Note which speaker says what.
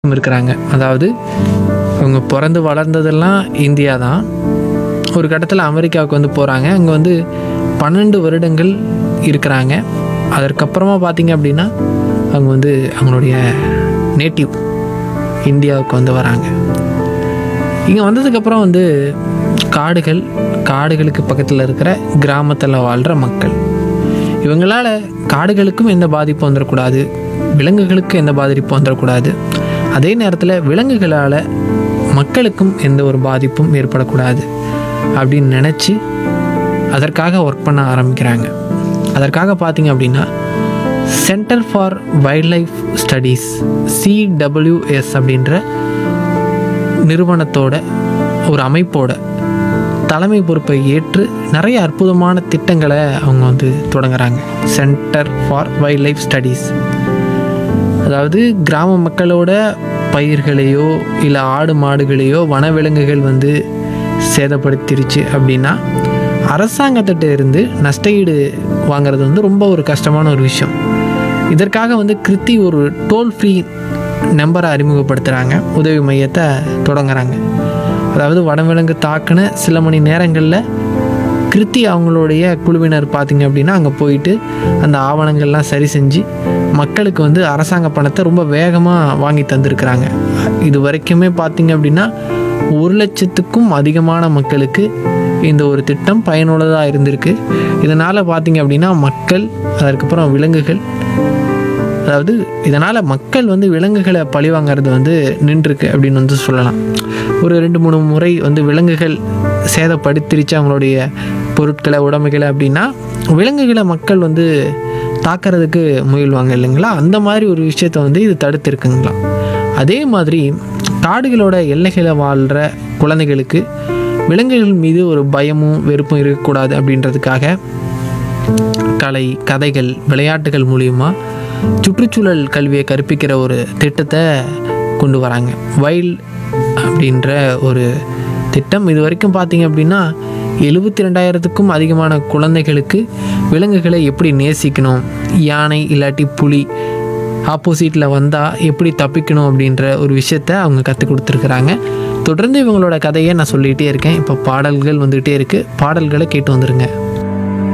Speaker 1: இருக்கிறாங்க அதாவது அவங்க பிறந்து வளர்ந்ததெல்லாம் இந்தியா தான் ஒரு கட்டத்தில் அமெரிக்காவுக்கு வந்து போகிறாங்க அங்கே வந்து பன்னெண்டு வருடங்கள் இருக்கிறாங்க அதற்கப்புறமா பார்த்தீங்க அப்படின்னா அவங்க வந்து அவங்களுடைய நேட்டிவ் இந்தியாவுக்கு வந்து வராங்க இங்கே வந்ததுக்கப்புறம் வந்து காடுகள் காடுகளுக்கு பக்கத்தில் இருக்கிற கிராமத்தில் வாழ்கிற மக்கள் இவங்களால் காடுகளுக்கும் எந்த பாதிப்பும் வந்துடக்கூடாது விலங்குகளுக்கும் எந்த பாதிப்பும் வந்துடக்கூடாது அதே நேரத்தில் விலங்குகளால் மக்களுக்கும் எந்த ஒரு பாதிப்பும் ஏற்படக்கூடாது அப்படின்னு நினச்சி அதற்காக ஒர்க் பண்ண ஆரம்பிக்கிறாங்க அதற்காக பார்த்தீங்க அப்படின்னா centre for wildlife studies CWS அப்படின்ற நிறுவனத்தோட ஒரு அமைப்போட தலைமை பொறுப்பை ஏற்று நிறைய அற்புதமான திட்டங்களை அவங்க வந்து தொடங்குறாங்க centre for wildlife studies அதாவது கிராம மக்களோட பயிர்களையோ இல்லை ஆடு மாடுகளையோ வனவிலங்குகள் வந்து சேதப்படுத்திருச்சு அப்படின்னா அரசாங்கத்திட்ட இருந்து நஷ்டஈடு வாங்குறது வந்து ரொம்ப ஒரு கஷ்டமான ஒரு விஷயம் இதற்காக வந்து கிருத்தி ஒரு டோல் ஃப்ரீ நம்பரை அறிமுகப்படுத்துகிறாங்க உதவி மையத்தை தொடங்குறாங்க அதாவது வனவிலங்கு தாக்குன சில மணி நேரங்களில் கிருத்தி அவங்களுடைய குழுவினர் பார்த்திங்க அப்படின்னா அங்கே போயிட்டு அந்த ஆவணங்கள்லாம் சரி செஞ்சு மக்களுக்கு வந்து அரசாங்க பணத்தை ரொம்ப வேகமாக வாங்கி தந்திருக்கிறாங்க இது வரைக்குமே பார்த்திங்க அப்படின்னா ஒரு லட்சத்துக்கும் அதிகமான மக்களுக்கு இந்த ஒரு திட்டம் பயனுள்ளதாக இருந்திருக்கு இதனால் பார்த்திங்க அப்படின்னா மக்கள் அதற்கப்புறம் விலங்குகள் அதாவது இதனால் மக்கள் வந்து விலங்குகளை பழிவாங்கிறது வந்து நின்றுருக்கு அப்படின்னு வந்து சொல்லலாம் ஒரு ரெண்டு மூணு முறை வந்து விலங்குகள் சேதப்படுத்திருச்சு அவங்களுடைய பொருட்களை உடைமைகளை அப்படின்னா விலங்குகளை மக்கள் வந்து தாக்கிறதுக்கு முயல்வாங்க இல்லைங்களா அந்த மாதிரி ஒரு விஷயத்த வந்து இது தடுத்திருக்குங்களா அதே மாதிரி காடுகளோட எல்லைகளை வாழ்கிற குழந்தைகளுக்கு விலங்குகள் மீது ஒரு பயமும் வெறுப்பும் இருக்கக்கூடாது அப்படின்றதுக்காக கலை கதைகள் விளையாட்டுகள் மூலிமா சுற்றுச்சூழல் கல்வியை கற்பிக்கிற ஒரு திட்டத்தை கொண்டு வராங்க வைல்ட் அப்படின்ற ஒரு திட்டம் இது வரைக்கும் பார்த்தீங்க அப்படின்னா எழுபத்தி ரெண்டாயிரத்துக்கும் அதிகமான குழந்தைகளுக்கு விலங்குகளை எப்படி நேசிக்கணும் யானை இல்லாட்டி புலி ஆப்போசிட்டில் வந்தால் எப்படி தப்பிக்கணும் அப்படின்ற ஒரு விஷயத்த அவங்க கற்றுக் கொடுத்துருக்குறாங்க தொடர்ந்து இவங்களோட கதையை நான் சொல்லிகிட்டே இருக்கேன் இப்போ பாடல்கள் வந்துகிட்டே இருக்குது பாடல்களை கேட்டு வந்துருங்க